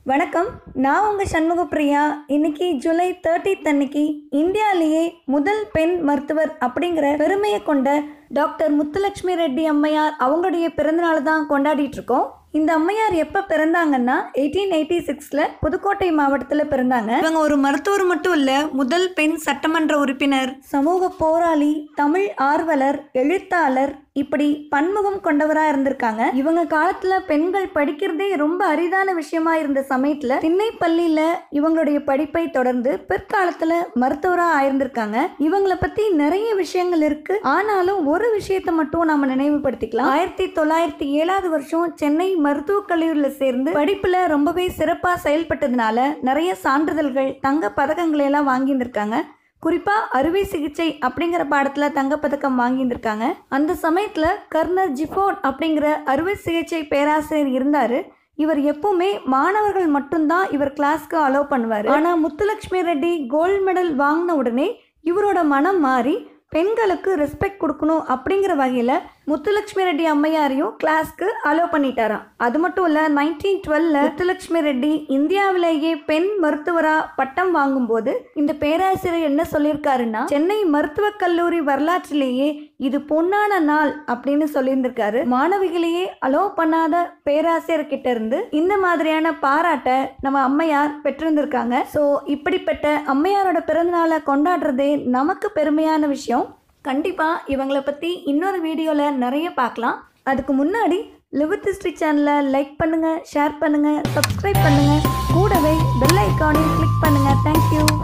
வணக்கம் நான் உங்கள் சண்முகப்பிரியா இன்னைக்கு ஜூலை தேர்ட்டித் அன்னைக்கு இந்தியாலேயே முதல் பெண் மருத்துவர் அப்படிங்கிற பெருமையை கொண்ட டாக்டர் முத்துலட்சுமி ரெட்டி அம்மையார் அவங்களுடைய பிறந்தநாள் தான் கொண்டாடிட்டு இருக்கோம் இந்த அம்மையார் எப்போ பிறந்தாங்கன்னா எயிட்டீன் எயிட்டி சிக்ஸில் புதுக்கோட்டை மாவட்டத்தில் பிறந்தாங்க இவங்க ஒரு மருத்துவர் மட்டும் இல்லை முதல் பெண் சட்டமன்ற உறுப்பினர் சமூக போராளி தமிழ் ஆர்வலர் எழுத்தாளர் இப்படி பன்முகம் கொண்டவராக இருந்திருக்காங்க இவங்க காலத்துல பெண்கள் படிக்கிறதே ரொம்ப அரிதான விஷயமா இருந்த சமயத்துல திண்ணை பள்ளியில இவங்களுடைய படிப்பை தொடர்ந்து பிற்காலத்துல மருத்துவரா ஆயிருந்திருக்காங்க இவங்களை பத்தி நிறைய விஷயங்கள் இருக்கு ஆனாலும் ஒரு விஷயத்தை மட்டும் நாம நினைவுபடுத்திக்கலாம் ஆயிரத்தி தொள்ளாயிரத்தி ஏழாவது வருஷம் சென்னை மருத்துவக் கல்லூரியில சேர்ந்து படிப்புல ரொம்பவே சிறப்பா செயல்பட்டதுனால நிறைய சான்றிதழ்கள் தங்க பதக்கங்களை எல்லாம் வாங்கியிருந்திருக்காங்க குறிப்பா அறுவை சிகிச்சை அப்படிங்கிற பாடத்துல தங்கப்பதக்கம் வாங்கியிருந்திருக்காங்க அந்த சமயத்துல கர்னல் ஜிஃபோர்ட் அப்படிங்கிற அறுவை சிகிச்சை பேராசிரியர் இருந்தாரு இவர் எப்பவுமே மாணவர்கள் மட்டும்தான் இவர் கிளாஸ்க்கு அலோவ் பண்ணுவார் ஆனால் முத்துலட்சுமி ரெட்டி கோல்டு மெடல் வாங்கின உடனே இவரோட மனம் மாறி பெண்களுக்கு ரெஸ்பெக்ட் கொடுக்கணும் அப்படிங்கிற வகையில் முத்துலட்சுமி ரெட்டி அம்மையாரையும் கிளாஸ்க்கு அலோவ் பண்ணிட்டாராம் அது மட்டும் இல்லை நைன்டீன் டுவெல்ல முத்துலட்சுமி ரெட்டி இந்தியாவிலேயே பெண் மருத்துவரா பட்டம் வாங்கும்போது இந்த பேராசிரியர் என்ன சொல்லியிருக்காருன்னா சென்னை மருத்துவக் கல்லூரி வரலாற்றிலேயே இது பொன்னான நாள் அப்படின்னு சொல்லியிருந்திருக்காரு மாணவிகளையே அலோவ் பண்ணாத பேராசிரியர் கிட்ட இருந்து இந்த மாதிரியான பாராட்டை நம்ம அம்மையார் பெற்றிருந்திருக்காங்க ஸோ இப்படிப்பட்ட அம்மையாரோட பிறந்தநாளை கொண்டாடுறதே நமக்கு பெருமையான விஷயம் கண்டிப்பாக இவங்களை பற்றி இன்னொரு வீடியோவில் நிறைய பார்க்கலாம் அதுக்கு முன்னாடி லிவித் ஹிஸ்ட்ரி சேனலை லைக் பண்ணுங்கள் ஷேர் பண்ணுங்கள் சப்ஸ்கிரைப் பண்ணுங்கள் கூடவே பெல் ஐக்கானையும் கிளிக் பண்ணுங்கள் தேங்க்யூ